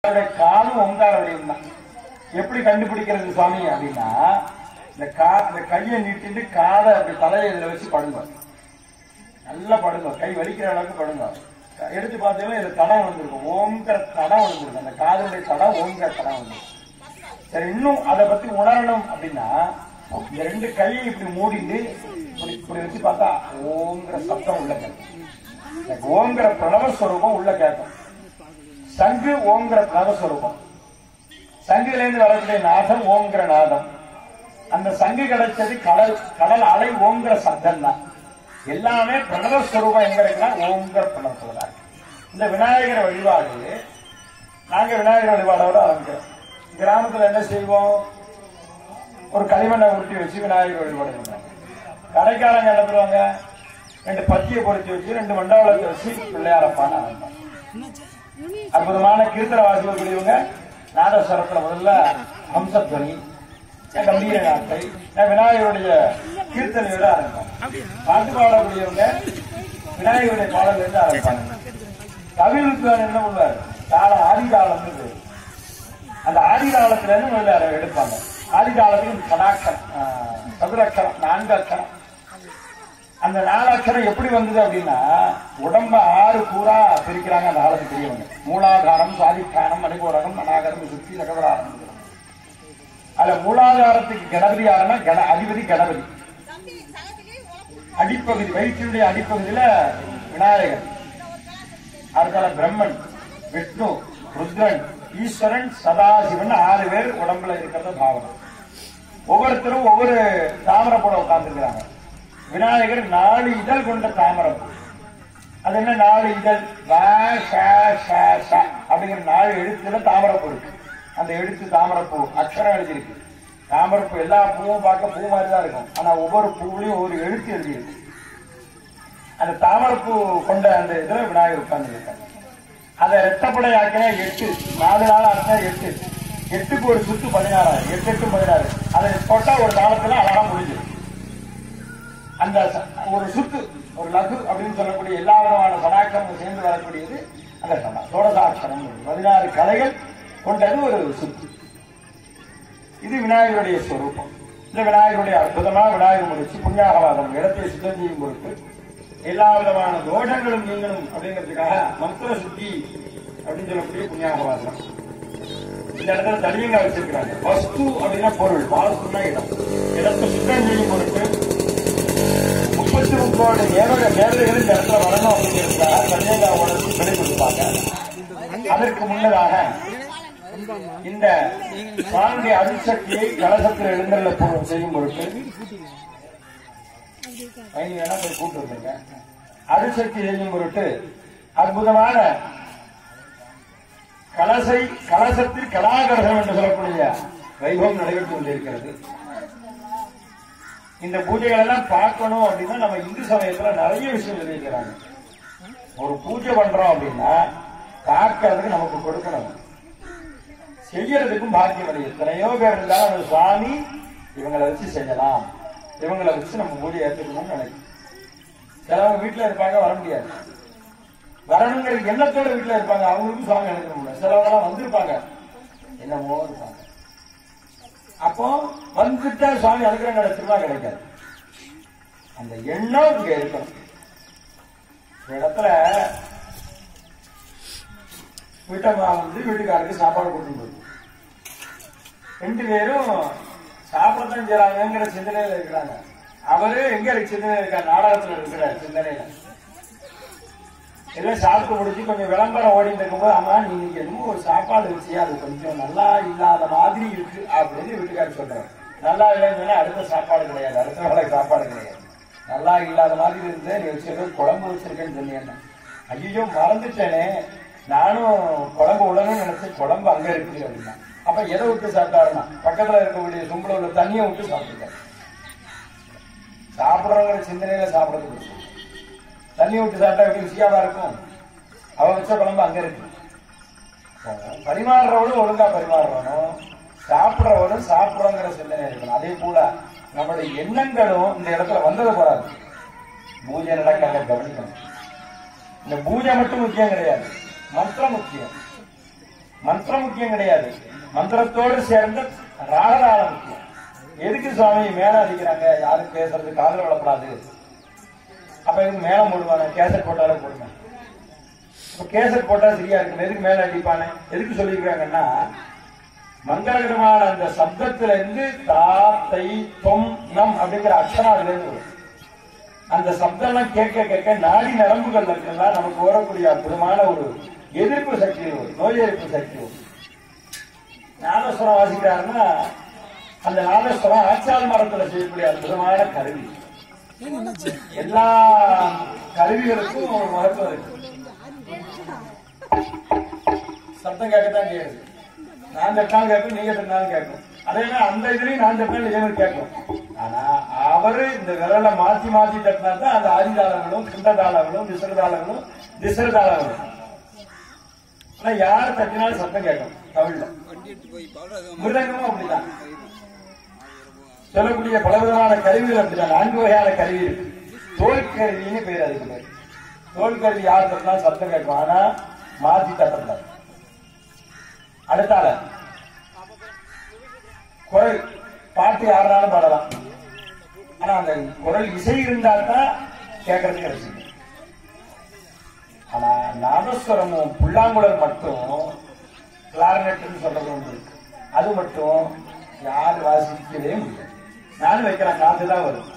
அவருடைய காலும் ஓங்கார வடிவம் தான் எப்படி கண்டுபிடிக்கிறது சுவாமி அப்படின்னா இந்த கா இந்த கையை நீட்டிட்டு காதை அப்படி தலையை இதுல வச்சு படுங்க நல்லா படுங்க கை வலிக்கிற அளவுக்கு படுங்க எடுத்து பார்த்தீங்கன்னா இது தடம் வந்திருக்கும் ஓங்கிற தடம் வந்திருக்கும் அந்த காதலுடைய தடம் ஓங்கிற தடம் வந்திருக்கும் சரி இன்னும் அதை பத்தி உணரணும் அப்படின்னா இந்த ரெண்டு கையை இப்படி மூடிட்டு இப்படி இப்படி வச்சு பார்த்தா ஓங்கிற சத்தம் உள்ள கேட்கும் இந்த ஓங்கிற பிரணவஸ்வரூபம் உள்ள கேட்கும் சங்கு ஓங்கிற பிரணவஸ்வரூபம் சங்குல இருந்து வரக்கூடிய நாதம் ஓங்கிற நாதம் அந்த சங்கு கிடைச்சது கடல் கடல் அலை ஓங்கிற சத்தம் தான் எல்லாமே பிரணவஸ்வரூபம் எங்க இருக்குன்னா ஓங்கிற பிரணவத்துல தான் இருக்கு. இந்த விநாயகர் வழிபாடு நாங்க விநாயகர் வழிபாடோட ஆரம்பிக்கிறோம் கிராமத்துல என்ன செய்வோம் ஒரு களிமண்ணை உருட்டி வச்சு விநாயகர் வழிபாடு பண்ணுவோம் கடைக்காரங்க என்ன பண்ணுவாங்க ரெண்டு பத்தியை பொருத்தி வச்சு ரெண்டு மண்டபத்தை வச்சு பிள்ளையாரப்பான ஆரம்பிப்பாங்க அற்புதமான கீர்த்தன வாசிக்கக்கூடியவங்க நாதஸ்வரத்துல முதல்ல ஹம்சத்வனி கம்பீர நாட்டை விநாயகருடைய கீர்த்தனையோட ஆரம்பிப்பாங்க பாட்டு பாடக்கூடியவங்க விநாயகருடைய பாடல்ல இருந்து ஆரம்பிப்பாங்க கவிழுக்கு என்ன பண்ணுவார் தாளம் ஆதிகாலம் பேரு. அந்த ஆதிகாலத்துல இருந்து முதல்ல அதை எடுப்பாங்க ஆதிகாலத்துக்கு கடாக்கரம் ஆஹ், சதுரக்கரம் நான்கு அக்கரம் அந்த நாலு அக்ஷரம் எப்படி வந்தது அப்படின்னா உடம்ப ஆறு கூறா பிரிக்கிறாங்க அந்த காலத்து பெரியவங்க மூலாதாரம் சுவாதிஷ்டானம் மணிகோடகம் மனாகரம் சுத்தி நகவராரம் அதுல மூலாதாரத்துக்கு கணபதி யாருன்னா கண அதிபதி கணபதி அடிப்பகுதி வயிற்றினுடைய அடிப்பகுதியில விநாயகர் அடுத்தால பிரம்மன் விஷ்ணு ருத்ரன் ஈஸ்வரன் சதாசிவன் ஆறு பேர் உடம்புல இருக்கிறத பாவனை ஒவ்வொருத்தரும் ஒவ்வொரு தாமரை போல உட்கார்ந்துருக்கிறாங்க விநாயகர் நாலு இதழ் கொண்ட தாமரம் அது என்ன நாலு இதழ் வ, ஷ, ஷ, ஷ அப்படிங்கிற நாலு எழுத்துல தாமரைப்பூ இருக்கு அந்த எழுத்து தாமரைப்பூ அக்ஷரம் எழுதியிருக்கு தாமரைப்பூ எல்லா பூவும் பார்க்க பூ மாதிரி தான் இருக்கும் ஆனா ஒவ்வொரு பூவிலையும் ஒவ்வொரு எழுத்து எழுதியிருக்கு அந்த தாமரைப்பூ கொண்ட அந்த இதுல விநாயகர் உட்கார்ந்து அதை ரெட்டப்படை ஆக்கினா எட்டு நாலு நாள் ஆக்கினா எட்டு எட்டுக்கு ஒரு சுத்து பதினாறாயிரம் எட்டு எட்டு பதினாறு அதை போட்டா ஒரு காலத்துல அழகா முடிஞ்சு அந்த ச- ஒரு சுத்து ஒரு லகு அப்படின்னு சொல்லக்கூடிய எல்லா விதமான சடாக்கமும் சேர்ந்து வரக்கூடியது அந்த சடா சோடசாட்சரம் பதினாறு கலைகள் கொண்டது ஒரு சுத்து இது விநாயகருடைய ஸ்வரூபம் இந்த விநாயகருடைய அற்புதமா விநாயகர் முடிச்சு புண்ணியாகவாதம் இடத்தை சுத்தம் செய்யும் பொருட்டு எல்லா விதமான தோஷங்களும் நீங்களும் அப்படிங்கிறதுக்காக மந்திர சுத்தி அப்படின்னு சொல்லக்கூடிய புண்ணியாகவாதம் இந்த இடத்துல தனியங்க வச்சிருக்கிறாங்க வஸ்து அப்படின்னா பொருள் வாஸ்துனா இடம் இடத்தை சுத்தம் செய்யும் பொருட்டு முப்பத்தி முப்பது நேர நேரடிகள் இந்த இடத்துல வரணும் அப்படிங்கிறதுக்காக தனியங்க உடனே விடை கொடுப்பாங்க அதற்கு முன்னதாக இந்த சாந்தி அருசக்தியை கலசத்தில் எழுந்தருள பூர்வம் செய்யும் பொருட்டு பயணி வேணா போய் கூட்டு வந்துருங்க அருசக்தி செய்யும் பொருட்டு அற்புதமான கலசை கலசத்தில் கலாகரசம் என்று சொல்லக்கூடிய வைபவம் நடைபெற்று கொண்டிருக்கிறது இந்த பூஜைகள் எல்லாம் பார்க்கணும் அப்படின்னா நம்ம இந்து சமயத்துல நிறைய விஷயம் எழுதியிருக்கிறாங்க ஒரு பூஜை பண்றோம் அப்படின்னா பார்க்கறதுக்கு நமக்கு கொடுக்கணும் செய்யறதுக்கும் பாக்கியம் இல்லை எத்தனையோ பேர் இருந்தாலும் அந்த சுவாமி இவங்களை வச்சு செய்யலாம் இவங்களை வச்சு நம்ம பூஜை ஏற்றுக்கணும்னு நினைக்கும் சிலவங்க வீட்டுல இருப்பாங்க வர முடியாது வரணுங்கிற எண்ணத்தோட வீட்டுல இருப்பாங்க அவங்களுக்கும் சுவாமி அனுக்க முடியல சிலவங்க எல்லாம் வந்திருப்பாங்க என்னமோ இருப்பாங்க அப்போ வந்துட்டா சுவாமி அனுகிரகம் கிடைச்சிருந்தா கிடைக்காது அந்த எண்ணம் இங்க இருக்கணும் இந்த இடத்துல வீட்டம்மா வந்து வீட்டுக்காரருக்கு சாப்பாடு கொடுத்து போகுது ரெண்டு பேரும் சாப்பிடத்தான் செய்யறாங்கிற சிந்தனையில இருக்கிறாங்க அவரு எங்க இருக்கு சிந்தனையில இருக்கார் நாடகத்துல இருக்கிறார் சிந்தனையில எல்லாம் சாப்பிட்டு முடிச்சு கொஞ்சம் விளம்பரம் ஓடிட்டு இருக்கும்போது ஆமா நீ இன்னைக்கு என்னமோ ஒரு சாப்பாடு வச்சியா அது கொஞ்சம் நல்லா இல்லாத மாதிரி இருக்கு அப்படின்னு வீட்டுக்காரர் சொல்றாரு நல்லா இல்லைன்னு சொன்னா அடுத்த சாப்பாடு கிடையாது அடுத்த வேலைக்கு சாப்பாடு கிடையாது நல்லா இல்லாத மாதிரி இருந்து நீ வச்சிருக்க குழம்பு வச்சிருக்கேன்னு சொன்னீங்கன்னா ஐயோ மறந்துட்டேனே நானும் குழம்பு உடனே நினைச்சு குழம்பு அங்க இருக்குது அப்படின்னா அப்ப எதை விட்டு சாப்பிட்டாருன்னா பக்கத்துல இருக்கக்கூடிய சும்பள உள்ள தண்ணியை விட்டு சாப்பிட்டுருக்காரு சாப்பிடுறவங்கிற சிந்தனையில சாப்பிடறது தண்ணி விட்டு சாப்பிட்டா எப்படி ருசியாவா இருக்கும் அவ வச்ச குழம்பு அங்க இருக்கு பரிமாறுறவனும் ஒழுங்கா பரிமாறுறவனும் சாப்பிடுறவனும் சாப்பிடுறோங்கிற சிந்தனை இருக்கணும் அதே போல நம்மளுடைய எண்ணங்களும் இந்த இடத்துல வந்தது போறாது பூஜை நடக்கிறத கவனிக்கணும் இந்த பூஜை மட்டும் முக்கியம் கிடையாது மந்திரம் முக்கியம் மந்திரம் முக்கியம் கிடையாது மந்திரத்தோடு சேர்ந்த ராகதாளம் முக்கியம் எதுக்கு சுவாமி மேல அடிக்கிறாங்க யாரும் பேசுறது காதல் விடப்படாது அப்ப எதுக்கு மேல போடுவாங்க கேசட் போட்டாலே போடுவேன் இப்ப கேசட் போட்டா சரியா இருக்கும் எதுக்கு மேல அடிப்பானே எதுக்கு சொல்லியிருக்காங்கன்னா மங்களகரமான அந்த சப்தத்துல இருந்து தா தை தொம் நம் அப்படிங்கிற அக்ஷரம் அதுல இருந்து வரும் அந்த சப்தம்லாம் கேட்க கேட்க நாடி நரம்புகள் இருக்கலாம் நமக்கு வரக்கூடிய அற்புதமான ஒரு எதிர்ப்பு சக்தி வரும் நோய் எதிர்ப்பு சக்தி வரும் நாதஸ்வரம் வாசிக்கிறாருன்னா அந்த நாதஸ்வரம் ஆச்சால் மரத்துல செய்யக்கூடிய அற்புதமான கருவி எல்லா கருவிகளுக்கும் ஒரு மகத்துவம் இருக்கு சத்தம் கேட்கத்தான் செய்யுது நான் தட்டினாலும் கேட்கும் நீங்க தட்டினாலும் கேட்கும் அதே மாதிரி அந்த இதுலயும் நான் தட்டினாலும் இதே மாதிரி கேட்கும் ஆனா அவரு இந்த விரலை மாத்தி மாத்தி தட்டினா தான் அந்த ஆதிதாளங்களும் கிண்டதாளங்களும் விசரதாளங்களும் திசரதாளங்களும் ஆனா யார் தட்டினாலும் சத்தம் கேட்கும் தமிழ்ல மிருதங்கமும் அப்படிதான் சொல்லக்கூடிய பலவிதமான கருவிகள் அப்படிதான் நான்கு வகையான கருவி இருக்கு தோல் கருவின்னு பேர் அதுக்கு பேர் தோல் கருவி யார் தட்டினாலும் சத்தம் கேட்கும் ஆனா மாத்தி தட்டக்கூடாது அடுத்தால குரல் பாட்டு யாருனாலும் பாடலாம் ஆனா அந்த குரல் இசை இருந்தா தான் கேட்கறதுக்கு கிடைச்சிது ஆனா நாதஸ்வரமும் புல்லாங்குழல் மட்டும் கிளாரினட்னு சொல்றது ஒன்று இருக்கு அது மட்டும் யார் வாசிக்கவே முடியாது நானும் வைக்கிறேன் காத்து தான் வரும்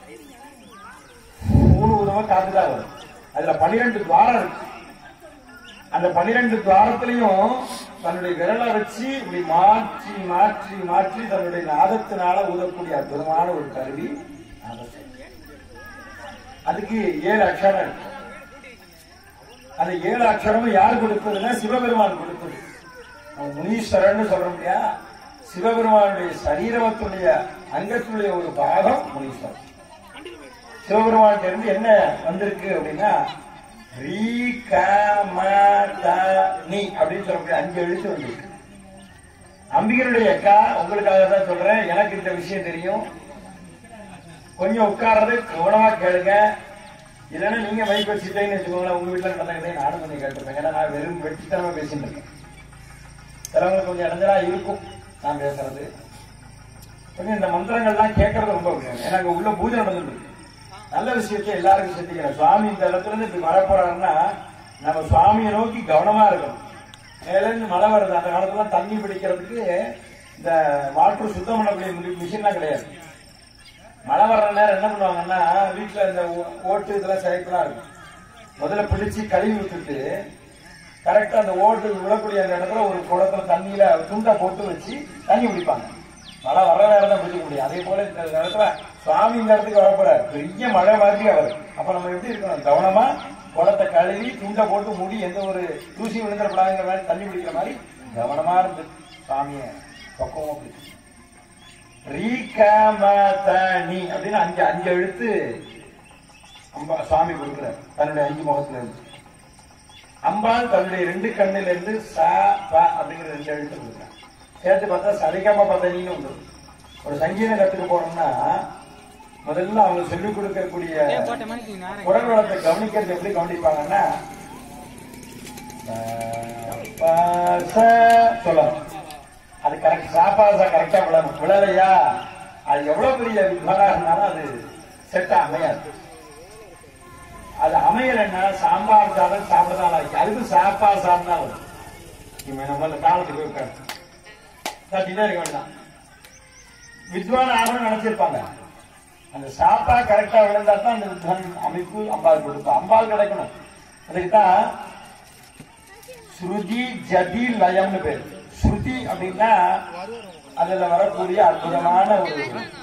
ஊரு ஊருவா காத்து தான் வரும் அதுல பன்னிரெண்டு துவாரம் இருக்கு அந்த பன்னிரெண்டு துவாரத்திலையும் தன்னுடைய விரலை வச்சு இப்படி மாற்றி மாற்றி மாற்றி தன்னுடைய நாதத்தினால ஊதக்கூடிய அற்புதமான ஒரு கருவி நாதஸ்வரம். அதுக்கு ஏழு அக்ஷரம் இருக்கு அந்த ஏழு அக்ஷரமும் யார் கொடுத்ததுன்னா சிவபெருமான் கொடுத்தது நம்ம முனீஸ்வரன் சொல்றோம் இல்லையா சிவபெருமானுடைய சரீரத்துடைய அங்கத்துடைய ஒரு பாகம் முனீஸ்வரன் சிவபெருமான் இருந்து என்ன வந்திருக்கு அப்படின்னா ரீ க ம த நீ அப்படின்னு சொல்லக்கூடிய அஞ்சு எழுத்து வந்திருக்கு அம்பிகருடைய அக்கா உங்களுக்காக தான் சொல்றேன் எனக்கு இந்த விஷயம் தெரியும் கொஞ்சம் உட்கார்றது கவனமா கேளுங்க இல்லைன்னா நீங்க மைக் வச்சுட்டேன்னு வச்சுக்கோங்களேன் உங்க வீட்டுல நடந்ததை நானும் கொஞ்சம் கேட்டிருப்பேன் ஏன்னா நான் வெறும் வெட்டித்தனமா பேசிட்டு இருக்கேன் சிலவங்களுக்கு கொஞ்சம் இடைஞ்சலா இருக்கும் நான் பேசுறது கொஞ்சம் இந்த மந்திரங்கள்லாம் கேட்கறது ரொம்ப முக்கியம் ஏன்னா அங்க உள்ள பூஜை நடந்துட்டு இருக்கு. நல்ல விஷயத்தை எல்லாருக்கும் செஞ்சுக்கிறேன் சுவாமி இந்த இடத்துல இருந்து இப்படி வரப்போறாருன்னா நம்ம சுவாமியை நோக்கி கவனமா இருக்கணும் மேல இருந்து மழை வருது அந்த காலத்துல தண்ணி பிடிக்கிறதுக்கு இந்த வாட்டர் சுத்தம் பண்ணக்கூடிய மிஷின்லாம் கிடையாது மழை வர்ற நேரம் என்ன பண்ணுவாங்கன்னா வீட்டுல இந்த ஓ- ஓட்டு இதெல்லாம் சைக்கிளா இருக்கும் முதல்ல பிடிச்சு கழுவி விட்டுட்டு கரெக்டா அந்த ஓட்டு விழக்கூடிய அந்த இடத்துல ஒரு குடத்துல தண்ணியில துண்டை போட்டு வச்சு தண்ணி பிடிப்பாங்க மழை வர்ற நேரம் தான் பிடிக்க முடியும் அதே போல இந்த இடத்துல சுவாமி இந்த இடத்துக்கு வரப்போறாரு பெரிய மழை மாதிரி அவர் அப்ப நம்ம எப்படி இருக்கணும் கவனமா குடத்தை கழுவி துண்டை போட்டு மூடி எந்த ஒரு தூசி விழுந்துடப்படாதுங்கிற மாதிரி தண்ணி பிடிக்கிற மாதிரி கவனமா இருந்து சாமிய பக்குவமா பிடிச்சு ரீகமதனி அப்படின்னு அஞ்சு அஞ்சு எழுத்து அம்பா சாமி கொடுக்குறார் தன்னுடைய அஞ்சு முகத்துல இருந்து அம்பாள் தன்னுடைய ரெண்டு கண்ணுல இருந்து ச ப அப்படிங்கிற ரெண்டு எழுத்து கொடுக்குறார் சேர்த்து பார்த்தா சரிகம பதனின்னு ஒன்று ஒரு சங்கீதம் கத்துக்க போனோம்னா முதல்ல அவங்க சொல்லிக் கொடுக்கக்கூடிய குரல் வளத்தை கவனிக்கிறது எப்படி கவனிப்பாங்கன்னா ப, ச சொல்லணும் அது கரெக்ட் சாப்பாசா கரெக்டா விழணும் விழலையா அது எவ்வளவு பெரிய வித்வானா இருந்தாலும் அது செட்டா அமையாது அது அமையலைன்னா சாம்பார் சாதம் சாப்பிடதான் ஆச்சு அதுக்கு சாப்பா சாதம் தான் வரும் இவன் நம்ம அந்த காலத்துக்கு போய் உட்காந்து தட்டிதான் இருக்க வேண்டாம் வித்வான் ஆகணும்னு நினைச்சிருப்பாங்க அந்த சாப்பா கரெக்டா விழுந்தா தான் அந்த வித்வான் அமைப்பு அம்பாள் கொடுப்பா அம்பாள் கிடைக்கணும் அதுக்கு தான் ஸ்ருதி ஜதி லயம்னு பேர் ஸ்ருதி அப்படின்னா அதுல வரக்கூடிய அற்புதமான ஒரு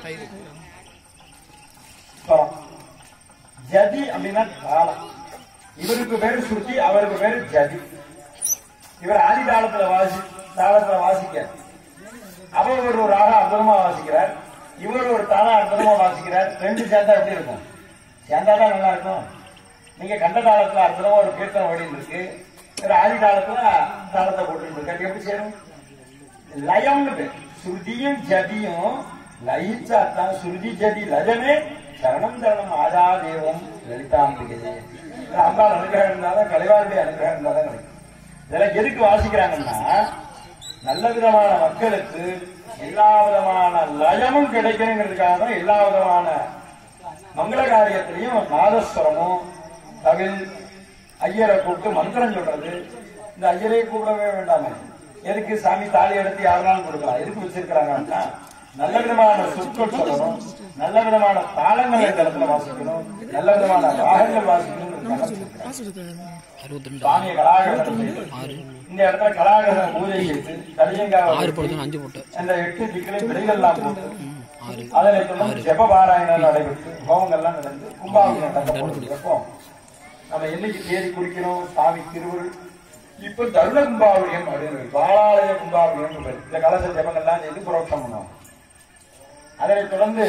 ஸ்வரம் ஜதி அப்படின்னா தாளம் இவருக்கு பேரு ஸ்ருதி அவருக்கு பேரு ஜதி இவர் ஆதி தாளத்துல வாசி தாளத்துல வாசிக்க அவர் ஒரு ஒரு ராகம் அற்புதமா வாசிக்கிறார் இவர் ஒரு தாளம் அற்புதமா வாசிக்கிறார் ரெண்டு சேர்ந்தா எப்படி இருக்கும் சேர்ந்தாதான் நல்லா இருக்கும் நீங்க கண்ட தாளத்துல அற்புதமா ஒரு கீர்த்தனம் ஓடிட்டு இருக்கு வேற ஆதி தாளத்துல தாளத்தை போட்டு இருக்கு அது எப்படி சேரும் லயம்னு பேர் ஸ்ருதியும் ஜதியும் லயிச்சாத்தான் ஸ்ருதி ஜதி லஜமே சரணம் சரணம் ஆதாதேவம் லலிதாம்பிகை அம்பாள் அனுகிரகம் இருந்தாலும் கலைவாருடைய அனுகிரகம் இருந்தாலும் கிடைக்கும் இதெல்லாம் எதுக்கு வாசிக்கிறாங்கன்னா நல்ல விதமான மக்களுக்கு எல்லா விதமான லயமும் கிடைக்கணுங்கிறதுக்காக தான் எல்லா விதமான மங்கள காரியத்திலையும் நாதஸ்வரமும் தவில் ஐயரை கூப்பிட்டு மந்திரம் சொல்றது இந்த ஐயரே கூப்பிடவே வேண்டாமே எதுக்கு சாமி தாலி எடுத்து யாருனாலும் கொடுக்கலாம் எதுக்கு வச்சிருக்கிறாங்கன்னா நல்ல விதமான சொற்கள் சொல்லணும் நல்ல விதமான தாளங்கள் இந்த இடத்துல வாசிக்கணும் நல்ல விதமான ராகங்கள் வாசிக்கணும் சுவாமியை கலாகரம் செய்து இந்த இடத்துல கலாகரம் பூஜை செய்து தடியங்காவை போடுறது அஞ்சு போட்டு அந்த எட்டு திக்கிலையும் விடைகள்லாம் போட்டு ஆறு அதனை தொடர்ந்து ஜெப பாராயணம் நடைபெற்று ஹோமங்கள்லாம் நடந்து கும்பாபிஷேகம் நடக்க போகுது. எப்போ நம்ம என்னைக்கு தேதி குறிக்கணும் சாமி திருவுருள் இப்ப தருண கும்பாபிஷேகம் அப்படின்னு பாலாலய கும்பாபிஷேகம் பேரு. இந்த கலச ஜெபங்கள்லாம் செய்து புரோட்சம் பண்ணுவோம் அதனை தொடர்ந்து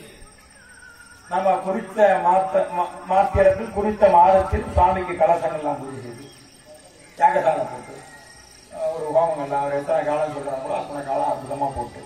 நம்ம குறித்த மாத்த மா- மாத்திரத்தில் குறித்த மாதத்தில் சுவாமிக்கு கலசங்கள்லாம் பூஜை செய்து தியாகசாலை போட்டு அஹ், ஒரு ஹோமங்கள்லாம் அவர் எத்தனை காலம் சொல்றாங்களோ அத்தனை காலம் அற்புதமா போட்டு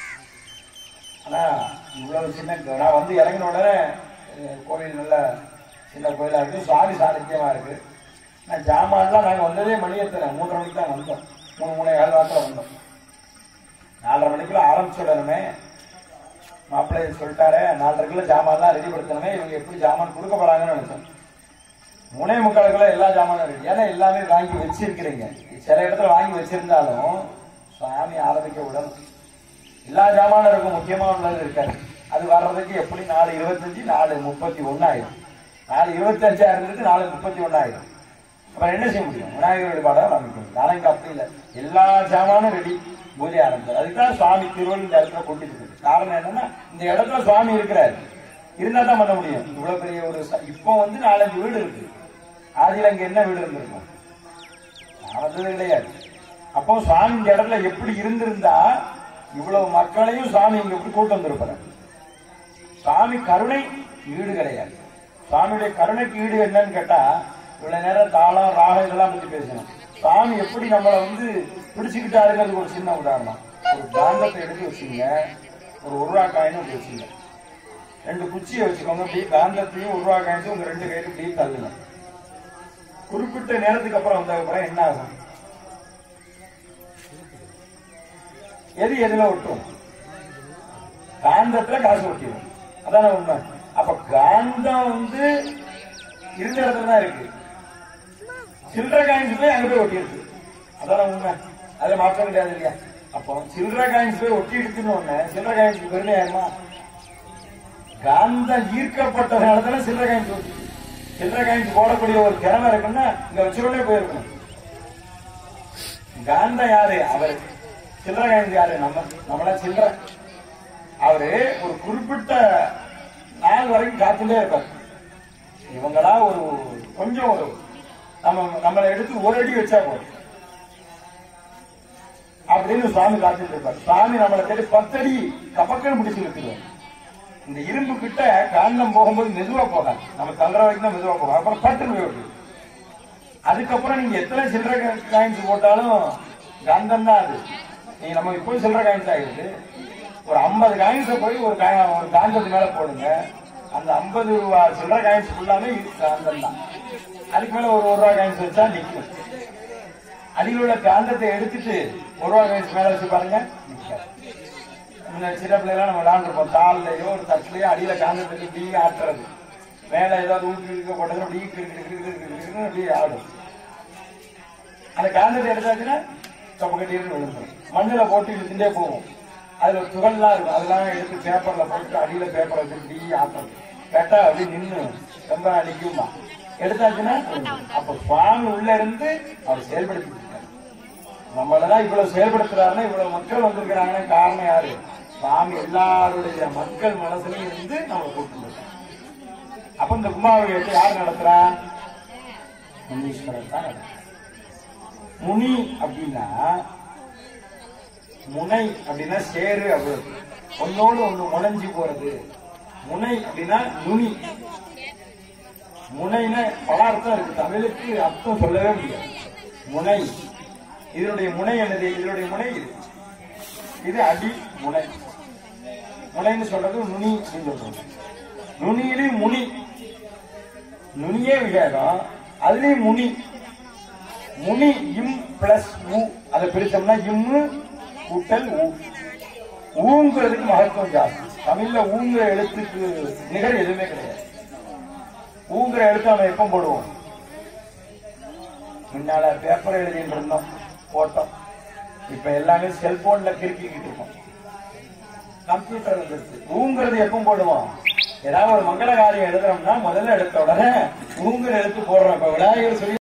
ஆனா இவ்வளவு சின்ன நான் வந்து இறங்கின உடனே அஹ், கோவில் நல்ல சின்ன கோயிலா இருக்கு சுவாமி சாநித்தியமா இருக்கு நான் ஜாமான்லாம் நாங்க வந்ததே மணி எத்தனை மூன்றரை மணிக்கு தான் வந்தோம் மூணு மூணு ஏழு வாரத்தில் வந்தோம் நாலரை மணிக்குள்ள ஆரம்பிச்சு விடணுமே மாப்பிள்ளை சொல்லிட்டாரு நாலரைக்குள்ள ஜாமான்லாம் ரெடி படுத்தணுமே இவங்க எப்படி ஜாமான் கொடுக்க போறாங்கன்னு நினைச்சோம் மூணே முக்காலுக்குள்ள எல்லா ஜாமானும் இருக்கு ஏன்னா எல்லாமே வாங்கி வச்சிருக்கிறீங்க சில இடத்துல வாங்கி வச்சிருந்தாலும் சாமி ஆரம்பிக்க விடணும் எல்லா ஜாமானும் இருக்கும் முக்கியமா உள்ளது இருக்காது அது வர்றதுக்கு எப்படி நாலு இருபத்தஞ்சு நாலு முப்பத்தி ஒண்ணு ஆயிடும் நாலு இருபத்தஞ்சா இருந்துட்டு நாலு முப்பத்தி ஒண்ணு ஆயிடும் அப்புறம் என்ன செய்ய முடியும் விநாயகர் வழிபாடா ஆரம்பிக்கணும் நாளைக்கு அப்படி இல்லை எல்லா ஜாமானும் ரெடி பூஜை ஆரம்பிச்சது அதுதான் சுவாமி திருவள்ளு இந்த இடத்துல கொண்டு இருக்குது காரணம் என்னன்னா இந்த இடத்துல சுவாமி இருக்கிறாரு இருந்தா தான் பண்ண முடியும் இவ்வளவு பெரிய ஒரு ச- இப்போ வந்து நாலஞ்சு வீடு இருக்கு ஆதியில அங்க என்ன வீடு இருந்திருக்கும் நான் வந்தது கிடையாது அப்போ சுவாமி இந்த இடத்துல எப்படி இருந்திருந்தா இவ்வளவு மக்களையும் சுவாமி இங்க எப்படி கூட்டு வந்திருப்பாரு சுவாமி கருணை ஈடு கிடையாது சுவாமியுடைய கருணைக்கு ஈடு என்னன்னு கேட்டா இவ்வளவு நேரம் தாளம் ராகம் இதெல்லாம் பத்தி பேசணும் சுவாமி எப்படி நம்மளை வந்து பிடிச்சுக்கிட்டாருங்கிறது ஒரு சின்ன உதாரணம் ஒரு காந்தத்தை எடுத்து வச்சுங்க ஒரு ஒரு ரூபா காயின்னு அப்படி வச்சுங்க ரெண்டு குச்சியை வச்சுக்கோங்க அப்படியே காந்தத்தையும் ஒரு ரூபா காயின்ஸும் உங்க ரெண்டு கையிலும் அப்படியே தள்ளுங்க குறிப்பிட்ட நேரத்துக்கு அப்புறம் வந்த அப்புறம் என்ன ஆகும் எது எதுல ஒட்டும் காந்தத்துல காசு ஒட்டிடும் அதான உண்மை அப்ப காந்தம் வந்து இருந்த இடத்துல தான் இருக்கு சில்லற காயின்ஸ் போய் அங்க போய் ஒட்டி இருக்கு அதான உண்மை அதுல மாற்றம் கிடையாது இல்லையா அப்போ சில்லற காயின்ஸ் போய் ஒட்டி இருக்குன்னு ஒண்ணு சில்லற காயின்ஸ் பெருமை ஆயிருமா காந்தம் ஈர்க்கப்பட்டதுனால தானே சில்லற காயின்ஸ் ஒட்டி சில்லற காயின்ஸ் போடக்கூடிய ஒரு திறமை இருக்குன்னா இங்க வச்சுக்கொண்டே போயிருக்கணும் காந்தம் யாரு அவர் சில்லற காயின்ஸ் யாரு நம்ம நம்மளா சில்லற அவரு ஒரு குறிப்பிட்ட நாள் வரைக்கும் காத்துட்டே இருப்பார் இவங்களா ஒரு கொஞ்சம் ஒரு நம்ம நம்மளை எடுத்து ஒரு அடி வச்சா போதும் அப்படின்னு சுவாமி காத்துட்டு இருப்பார் சுவாமி நம்மளை தேடி பத்தடி கப்பக்கன்னு பிடிச்சு நிறுத்திடுவார் இந்த இரும்பு கிட்ட காந்தம் போகும்போது மெதுவா போகாது நம்ம தள்ளுற வரைக்கும் தான் மெதுவா போகும் அப்புறம் பட்டுன்னு போய் விட்டுரும். அதுக்கப்புறம் நீங்க எத்தனை சில்லற காயின்ஸ் போட்டாலும் காந்தம் தான் அது நீங்க நம்ம இப்போ சில்லற காயின்ஸ் ஆகிடுது ஒரு ஐம்பது காயின்ஸ போய் ஒரு கா- ஒரு காந்தத்து மேல போடுங்க அந்த ஐம்பது ரூபா சில்லற காயின்ஸ் ஃபுல்லாமே காந்தம் தான் அதுக்கு மேல ஒரு ஒரு ரூபா காயின்ஸ் வச்சா நிக்கும் அடியில் உள்ள காந்தத்தை எடுத்துட்டு ஒரு ரூபா காயின்ஸ் மேல வச்சு பாருங்க நிக்காது. முன்ன சின்ன பிள்ளைலாம் நம்ம விளாண்டுருப்போம் தாள்லயோ ஒரு தட்டுலயோ அடியில காந்தத்துக்கு இப்படி ஆட்டுறது மேல ஏதாவது ஊக்கி இருக்க போட்டது அப்படி கிறு கிறு கிறு கிறு கிறு கிறுன்னு அப்படியே ஆடும் அந்த காந்தத்தை எடுத்தாச்சுன்னா கப்பு கட்டிட்டு விழுந்துடும் மண்ணுல போட்டு இழுத்துட்டே போகும் அதுல ஒரு துகள்லாம் இருக்கும் அதெல்லாம் எடுத்து பேப்பர்ல போட்டு அடியில பேப்பரை வச்சு இப்படி ஆட்டுறது கேட்டா அப்படி நின்னு ரொம்ப நிக்குமா எடுத்தாச்சுன்னா விழுந்துரும். அப்ப சுவாமி உள்ள இருந்து அவர் செயல்படுத்திட்டு இருக்காரு நம்மளதான் இவ்வளவு செயல்படுத்துறாருன்னா இவ்வளவு மக்கள் வந்திருக்கிறாங்கன்னா காரணம் யாரு சுவாமி எல்லாருடைய மக்கள் மனசுலயும் இருந்து நம்ம கூட்டு அப்ப இந்த கும்பாபிஷேகத்தை யார் நடத்துறா முனீஸ்வரர் தான் நடத்துறா. முனி அப்படின்னா முனை அப்படின்னா சேரு அவ்வளவு ஒன்னோடு ஒண்ணு முனைஞ்சு போறது முனை அப்படின்னா நுனி முனைன்னா பல அர்த்தம் இருக்கு தமிழுக்கு அர்த்தம் சொல்லவே முடியாது முனை இதனுடைய முனை என்னது இதனுடைய முனை இது இது அடி முனை முனைன்னு சொல்றது நுனி அப்படின்னு சொல்றோம் நுனியிலையும் முனி நுனியே விவேகம் அதுலயும் முனி முனி இம் பிளஸ் ஊ அதை பிரிச்சோம்னா இம்மு கூட்டல் ஊ ஊங்கிறதுக்கு மகத்துவம் ஜாஸ்தி தமிழ்ல ஊங்குற எழுத்துக்கு நிகர் எதுவுமே கிடையாது ஊங்குற எழுத்து நம்ம எப்ப போடுவோம் முன்னால பேப்பர் எழுதிட்டு இருந்தோம் போட்டோம் இப்ப எல்லாமே செல்போன்ல கிறுக்கிக்கிட்டு இருக்கோம் கம்ப்யூட்டர் வந்துருச்சு ஊங்கிறது எப்ப போடுவோம் ஏதாவது ஒரு மங்கள காரியம் எழுதுறோம்னா முதல்ல எடுத்த உடனே ஊங்குற எழுத்து போடுறோம் இப்ப விநாயகர் சொல்லி